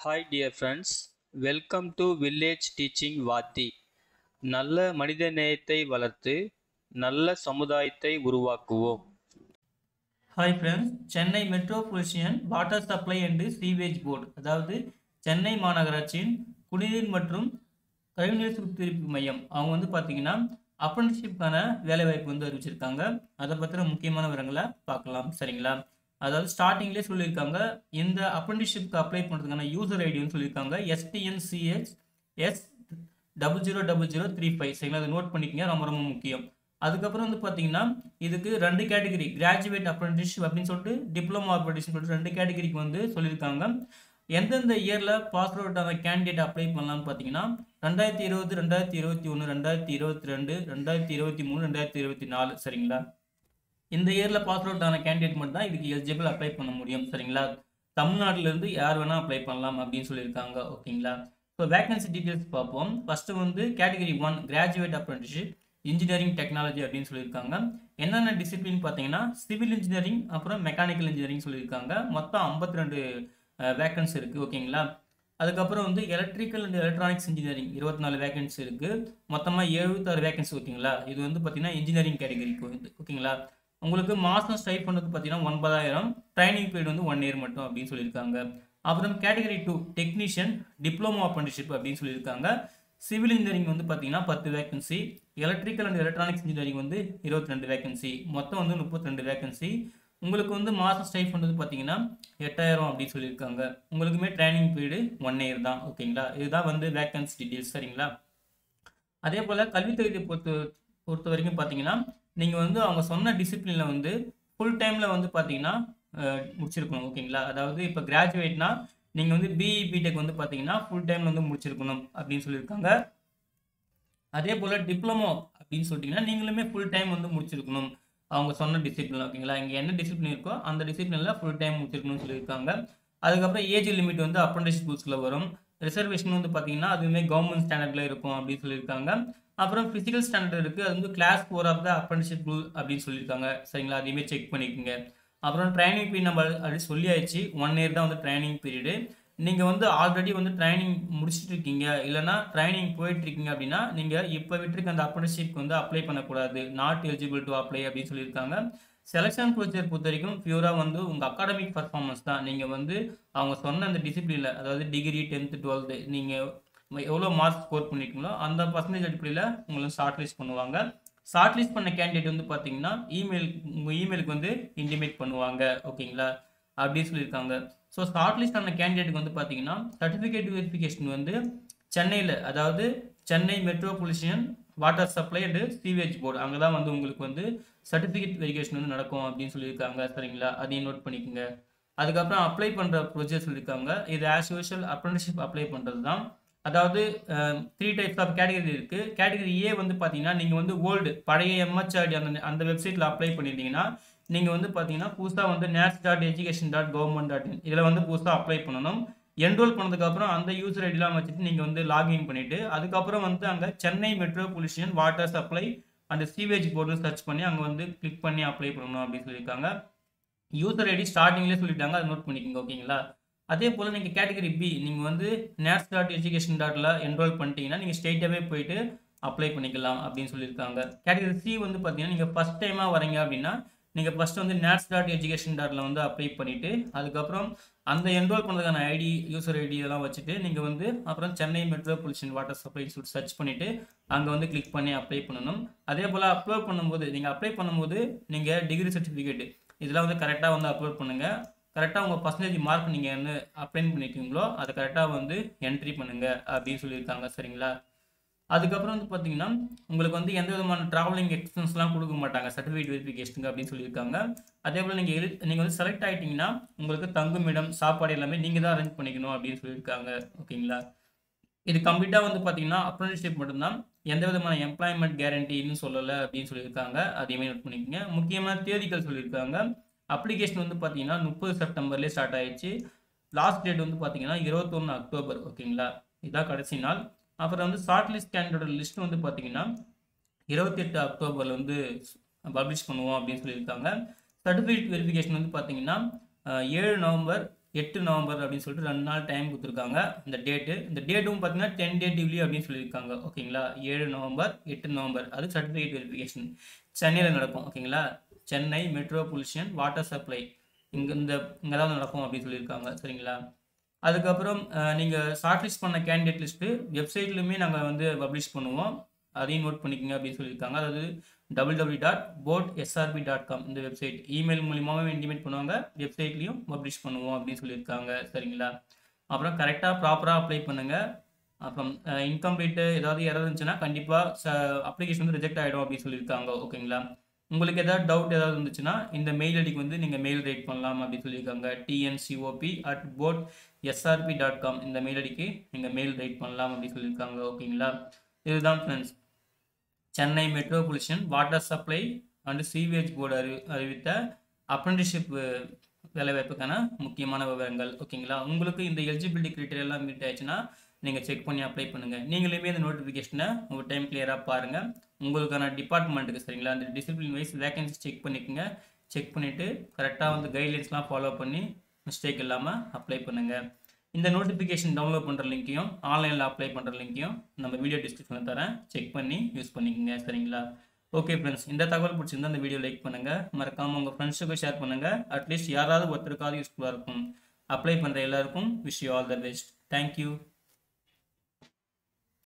hi dear friends welcome to village teaching வாத்தி நல்ல மனித நேயத்தை வளர்த்து நல்ல சமுதாயத்தை உருவாக்குவோம் hi friends Chennai metropolitan water supply and sewage board அதாவது சென்னை மாநகராட்சியின் குடிநீர் மற்றும் கழிவுநீர் சுத்திகரிப்பு மையம் அவங்க வந்து பார்த்தீங்கன்னா அப்ரண்டிஷிப்கான வேலைவாய்ப்பு வந்து அறிவிச்சிருக்காங்க அதை பற்றின முக்கியமான விவரங்களை பார்க்கலாம் சரிங்களா அதாவது ஸ்டார்டிங்லேயே சொல்லியிருக்காங்க இந்த அப்ரண்டிஷிப்க்கு அப்ளை பண்ணுறதுக்கான யூசர் ஐடின்னு சொல்லியிருக்காங்க STNCH S double zero double zero three five சரிங்களா அதை நோட் பண்ணிக்கங்க ரொம்ப ரொம்ப முக்கியம் அதுக்கப்புறம் வந்து பார்த்தீங்கன்னா இதுக்கு ரெண்டு கேட்டகரி கிராஜுவேட் அப்ரண்டிஸ்ஷிப் அப்படின்னு சொல்லிட்டு டிப்ளமோ அப்ரண்டிஸ்ஷிப் சொல்லிட்டு ரெண்டு கேட்டகரிக்கு வந்து சொல்லியிருக்காங்க எந்தெந்த இயரில் பாஸ் அவுட் ஆன கேண்டிடேட் அப்ளை பண்ணலாம்னு பார்த்தீங்கன்னா ரெண்டாயிரத்தி இருபது ரெண்டாயிரத்தி இருபத்தி ஒன்று ரெண்டாயிரத்தி இருபத்தி ரெண்டு ரெண்டாயிரத்தி இருபத்தி மூணு ரெண்டாயிரத்தி இருபத்தி நாலு சரிங்களா இந்த இயரில் பாஸ் அவுட் ஆன கேண்டிடேட் மட்டும் தான் இதுக்கு எலிஜிபிள் அப்ளை பண்ண முடியும் சரிங்களா தமிழ்நாட்டிலேருந்து யார் வேணால் அப்ளை பண்ணலாம் அப்படின்னு சொல்லியிருக்காங்க ஓகேங்களா ஸோ வேகன்சி டீட்டெயில்ஸ் பார்ப்போம் ஃபஸ்ட்டு வந்து category one graduate apprenticeship engineering technology அப்படின்னு சொல்லியிருக்காங்க என்னென்ன டிசிப்ளின் பார்த்தீங்கன்னா சிவில் இன்ஜினியரிங் அப்புறம் மெக்கானிக்கல் இன்ஜினியரிங் சொல்லியிருக்காங்க மொத்தம் ஐம்பத்தி ரெண்டு வேக்கன்ஸ் இருக்குது ஓகேங்களா அதுக்கப்புறம் வந்து எலக்ட்ரிக்கல் அண்ட் எலக்ட்ரானிக்ஸ் இன்ஜினியரிங் இருபத்தி நாலு வேகன்சி இருக்குது மொத்தமாக எழுபத்தாறு வேகன்சி ஓகேங்களா இது வந்து பார்த்தீங்கன்னா இன்ஜினியரிங் கேட்டகரிக்கு வந்து ஓகேங்களா உங்களுக்கு மாதம் ஸ்ட்ரைப் பண்ணுறது பார்த்தீங்கன்னா ஒன்பதாயிரம் ட்ரைனிங் பீரியட் வந்து ஒன் இயர் மட்டும் அப்படின்னு சொல்லியிருக்காங்க அப்புறம் category two technician diploma apprenticeship அப்படின்னு சொல்லியிருக்காங்க சிவில் இன்ஜினியரிங் வந்து பார்த்தீங்கன்னா பத்து vacancy electrical and electronics engineering வந்து இருபத்தி ரெண்டு வேகன்சி மொத்தம் வந்து முப்பத்தி ரெண்டு வேகன்சி உங்களுக்கு வந்து மாதம் ஸ்டைப் பண்ணுறது பார்த்தீங்கன்னா எட்டாயிரம் அப்படின்னு சொல்லியிருக்காங்க உங்களுக்குமே ட்ரைனிங் பீரியடு ஒன் இயர் தான் ஓகேங்களா இதுதான் வந்து வேகன்சி டீட்டெயில்ஸ் சரிங்களா அதே போல் கல்வித் தகுதியை பொறுத்த பொறுத்த வரைக்கும் பார்த்தீங்கன்னா நீங்கள் வந்து அவங்க சொன்ன டிசிப்ளினில் வந்து ஃபுல் டைமில் வந்து பார்த்தீங்கன்னா முடிச்சிருக்கணும் ஓகேங்களா அதாவது இப்போ கிராஜுவேட்னா நீங்கள் வந்து பிஇ பிடெக் வந்து பார்த்தீங்கன்னா ஃபுல் டைமில் வந்து முடிச்சிருக்கணும் அப்படின்னு சொல்லியிருக்காங்க அதே போல் டிப்ளமோ அப்படின்னு சொல்லிட்டீங்கன்னா நீங்களுமே ஃபுல் டைம் வந்து முடிச்சிருக்கணும் அவங்க சொன்ன டிசிப்ளின் ஓகேங்களா இங்கே என்ன டிசிப்ளின் இருக்கோ அந்த டிசிப்ளினில் ஃபுல் டைம் முடிச்சிருக்கணும்னு சொல்லியிருக்காங்க அதுக்கப்புறம் ஏஜ் லிமிட் வந்து அப்ரண்டிஸ் ரூல்ஸில் வரும் ரிசர்வேஷன் வந்து பார்த்தீங்கன்னா அதுவுமே கவர்மெண்ட் ஸ்டாண்டர்டில் இருக்கும் அப்படின்னு சொல்லியிருக்காங்க அப்புறம் ஃபிசிக்கல் ஸ்டாண்டர்ட் இருக்குது அது வந்து class four of the apprenticeship rule அப்படின்னு சொல்லியிருக்காங்க சரிங்களா அதையுமே செக் பண்ணிக்கோங்க அப்புறம் ட்ரைனிங் பீரியட் நம்ம அப்படி சொல்லியாச்சு ஒன் இயர் தான் வந்து ட்ரைனிங் பீரியடு நீங்கள் வந்து ஆல்ரெடி வந்து ட்ரைனிங் முடிச்சுட்டு இருக்கீங்க இல்லைனா ட்ரைனிங் போயிட்டு இருக்கீங்க அப்படின்னா நீங்கள் இப்போ விட்டுருக்க அந்த அப்ரண்டிஷிப் வந்து அப்ளை பண்ணக்கூடாது நாட் எலிஜிபிள் டு அப்ளை அப்படின்னு சொல்லியிருக்காங்க செலெக்ஷன் ப்ரொசீஜர் பொறுத்த வரைக்கும் பியூராக வந்து உங்கள் அகாடமிக் பர்ஃபார்மன்ஸ் தான் நீங்கள் வந்து அவங்க சொன்ன அந்த டிசிப்ளினில் அதாவது டிகிரி டென்த்து டுவெல்த்து நீங்கள் எவ்வளோ மார்க் ஸ்கோர் பண்ணியிருக்கீங்களோ அந்த பர்சன்டேஜ் அடிப்படையில் உங்களை ஷார்ட் லிஸ்ட் பண்ணுவாங்க ஷார்ட் லிஸ்ட் பண்ண கேண்டிடேட் வந்து பார்த்தீங்கன்னா இமெயில் உங்கள் இமெயிலுக்கு வந்து இன்டிமேட் பண்ணுவாங்க ஓகேங்களா அப்படின்னு சொல்லியிருக்காங்க ஸோ ஷார்ட் லிஸ்ட் ஆன கேண்டிடேட்டுக்கு வந்து பார்த்தீங்கன்னா சர்டிஃபிகேட் வெரிஃபிகேஷன் வந்து சென்னையில் அதாவது Chennai metropolitan water supply and sewage board அங்கே தான் வந்து உங்களுக்கு வந்து சர்டிஃபிகேட் வெரிஃபிகேஷன் வந்து நடக்கும் அப்படின்னு சொல்லியிருக்காங்க சரிங்களா அதையும் நோட் பண்ணிக்கோங்க அதுக்கப்புறம் அப்ளை பண்ணுற ப்ரொசீஜர் சொல்லியிருக்காங்க இது ஆஸ் யூஷுவல் அப்ரண்டிஷிப் அப்ளை பண்ணுறது தான் அதாவது த்ரீ டைப்ஸ் ஆஃப் கேட்டகரி இருக்குது கேட்டகரி ஏ வந்து பார்த்தீங்கன்னா நீங்கள் வந்து ஓல்டு பழைய எம்ஹெச்ஆர்டி அந்த அந்த வெப்சைட்டில் அப்ளை பண்ணியிருந்தீங்கன்னா நீங்கள் வந்து பார்த்தீங்கன்னா புதுசாக வந்து NATS dot education dot government dot in இதில் வந்து புதுசாக அப்ளை பண்ணணும் என்ரோல் பண்ணதுக்கப்புறம் அந்த யூசர் ஐடிலாம் வச்சுட்டு நீங்கள் வந்து லாகின் பண்ணிவிட்டு அதுக்கப்புறம் வந்து அங்கே சென்னை மெட்ரோபாலிட்டியன் வாட்டர் சப்ளை அந்த சீவேஜ் போர்டு சர்ச் பண்ணி அங்கே வந்து கிளிக் பண்ணி அப்ளை பண்ணணும் அப்படின்னு சொல்லியிருக்காங்க யூசர் ஐடி ஸ்டார்டிங்லேயே சொல்லிட்டாங்க அதை நோட் பண்ணிக்கோங்க ஓகேங்களா அதே போல் நீங்கள் கேட்டகரி பி நீங்கள் வந்து நேஷ் டாட் எஜுகேஷன் டாட்டில் என்ரோல் பண்ணிட்டீங்கன்னா நீங்கள் ஸ்ட்ரெயிட்டாகவே போயிட்டு அப்ளை பண்ணிக்கலாம் அப்படின்னு சொல்லியிருக்காங்க கேட்டகரி சி வந்து பார்த்தீங்கன்னா நீங்கள் ஃபஸ்ட் டைமாக வரீங்க அப்படின்னா நீங்கள் ஃபஸ்ட்டு வந்து நேட்ஸ் டாட் எஜுகேஷன் டாட்டில் வந்து அப்ளை பண்ணிவிட்டு அதுக்கப்புறம் அந்த என்ரோல் பண்ணுறதுக்கான ஐடி யூசர் ஐடி இதெல்லாம் வச்சுட்டு நீங்கள் வந்து அப்புறம் சென்னை மெட்ரோபாலிஷன் வாட்டர் சப்ளை சொல்லிட்டு சர்ச் பண்ணிவிட்டு அங்கே வந்து கிளிக் பண்ணி அப்ளை பண்ணணும் அதே போல் அப்லோட் பண்ணும்போது நீங்கள் அப்ளை பண்ணும்போது நீங்கள் டிகிரி சர்டிஃபிகேட் இதெல்லாம் வந்து கரெக்டாக வந்து அப்லோட் பண்ணுங்கள் கரெக்டாக உங்கள் பர்சன்டேஜ் மார்க் நீங்கள் என்ன அப்ளை பண்ணியிருக்கீங்களோ அதை கரெக்டாக வந்து என்ட்ரி பண்ணுங்கள் அப்படின்னு சொல்லியிருக்காங்க சரிங்களா அதுக்கப்புறம் வந்து பார்த்தீங்கன்னா உங்களுக்கு வந்து எந்த விதமான ட்ராவலிங் எக்ஸ்பென்ஸ்லாம் கொடுக்க மாட்டாங்க சர்டிஃபிகேட் வெரிஃபிகேஷனுக்கு அப்படின்னு சொல்லியிருக்காங்க அதே போல் நீங்கள் எழு நீங்கள் வந்து செலக்ட் ஆகிட்டிங்கன்னா உங்களுக்கு தங்கும் இடம் சாப்பாடு எல்லாமே நீங்கள் தான் அரேஞ்ச் பண்ணிக்கணும் அப்படின்னு சொல்லியிருக்காங்க ஓகேங்களா இது கம்ப்ளீட்டாக வந்து பார்த்தீங்கன்னா அப்ரண்டிஷிப் மட்டும்தான் எந்த விதமான எம்ப்ளாய்மெண்ட் கேரண்டின்னு சொல்லலை அப்படின்னு சொல்லியிருக்காங்க அதையுமே நோட் பண்ணிக்கோங்க முக்கியமான தேதிகள் சொல்லியிருக்காங்க அப்ளிகேஷன் வந்து பார்த்தீங்கன்னா முப்பது செப்டம்பர்லேயே ஸ்டார்ட் ஆயிடுச்சு லாஸ்ட் டேட் வந்து பார்த்தீங்கன்னா இருபத்தொன்று அக்டோபர் ஓகேங்களா இதான் கடைசி நாள் அப்புறம் வந்து ஷார்ட் லிஸ்ட் கேண்டிடேட் லிஸ்ட் வந்து பார்த்தீங்கன்னா இருபத்தெட்டு அக்டோபரில் வந்து பப்ளிஷ் பண்ணுவோம் அப்படின்னு சொல்லியிருக்காங்க சர்டிஃபிகேட் வெரிஃபிகேஷன் வந்து பார்த்தீங்கன்னா ஏழு நவம்பர் எட்டு நவம்பர் அப்படின்னு சொல்லிட்டு ரெண்டு நாள் டைம் கொடுத்துருக்காங்க இந்த டேட்டு இந்த டேட்டும் பார்த்தீங்கன்னா டென் டேட்டிவ்லி அப்படின்னு சொல்லியிருக்காங்க ஓகேங்களா ஏழு நவம்பர் எட்டு நவம்பர் அது சர்டிஃபிகேட் வெரிஃபிகேஷன் சென்னையில் நடக்கும் ஓகேங்களா சென்னை மெட்ரோபாலிஷன் வாட்டர் சப்ளை இங்கே இந்த இங்கே தான் நடக்கும் அப்படின்னு சொல்லியிருக்காங்க சரிங்களா அதுக்கப்புறம் நீங்கள் ஷார்ட்லிஸ்ட் பண்ண கேண்டிடேட் லிஸ்ட்டு வெப்சைட்லையுமே நாங்கள் வந்து பப்ளிஷ் பண்ணுவோம் அதையும் நோட் பண்ணிக்கோங்க அப்படின்னு சொல்லியிருக்காங்க அதாவது double double dot board SRP dot com இந்த வெப்சைட் இமெயில் மூலியமாகவே இன்டிமேட் பண்ணுவாங்க வெப்சைட்லேயும் பப்ளிஷ் பண்ணுவோம் அப்படின்னு சொல்லியிருக்காங்க சரிங்களா அப்புறம் கரெக்டாக ப்ராப்பராக அப்ளை பண்ணுங்கள் அப்புறம் இன்கம்ப்ளீட்டு ஏதாவது எரர் இருந்துச்சுன்னா கண்டிப்பாக அப்ளிகேஷன் வந்து ரிஜெக்ட் ஆகிடும் அப்படின்னு சொல்லியிருக்காங்க ஓகேங்களா உங்களுக்கு ஏதாவது டவுட் ஏதாவது இருந்துச்சுன்னா இந்த மெயில் ஐடிக்கு வந்து நீங்கள் மெயில் ரைட் பண்ணலாம் அப்படின்னு சொல்லியிருக்காங்க டிஎன்சிஓபி அட் போட் எஸ்ஆர்பி டாட் காம் இந்த மெயில் ஐடிக்கு நீங்கள் மெயில் ரைட் பண்ணலாம் அப்படின்னு சொல்லியிருக்காங்க ஓகேங்களா இதுதான் friends Chennai metropolitan water supply and sewage board அறி அறிவித்த அப்ரெண்டிஷிப் வேலைவாய்ப்புக்கான முக்கியமான விவரங்கள் ஓகேங்களா உங்களுக்கு இந்த எலிஜிபிலிட்டி கிரிட்டீரியா எல்லாம் மீட் ஆயிடுச்சுன்னா நீங்கள் செக் பண்ணி அப்ளை பண்ணுங்கள் நீங்களுமே இந்த நோட்டிஃபிகேஷனை உங்கள் டைம் கிளியராக பாருங்கள் உங்களுக்கான டிபார்ட்மெண்ட்டுக்கு சரிங்களா அந்த டிசிப்ளின் வைஸ் வேகன்சி செக் பண்ணிக்கோங்க செக் பண்ணிவிட்டு கரெக்டாக வந்து கைட்லைன்ஸ்லாம் ஃபாலோ பண்ணி மிஸ்டேக் இல்லாமல் அப்ளை பண்ணுங்கள் இந்த நோட்டிஃபிகேஷன் டவுன்லோட் பண்ணுற லிங்க்கையும் ஆன்லைனில் அப்ளை பண்ணுற லிங்க்கையும் நம்ம வீடியோ டிஸ்கிரிப்ஷனில் தரேன் செக் பண்ணி யூஸ் பண்ணிக்கோங்க சரிங்களா ஓகே ஃப்ரெண்ட்ஸ் இந்த தகவல் பிடிச்சிருந்தா இந்த வீடியோ லைக் பண்ணுங்கள் மறக்காமல் உங்கள் ஃப்ரெண்ட்ஸுக்கும் ஷேர் பண்ணுங்கள் அட்லீஸ்ட் யாராவது ஒருத்தருக்காவது யூஸ்ஃபுல்லாக இருக்கும் அப்ளை பண்ணுற எல்லாருக்கும் wish you all the best thank you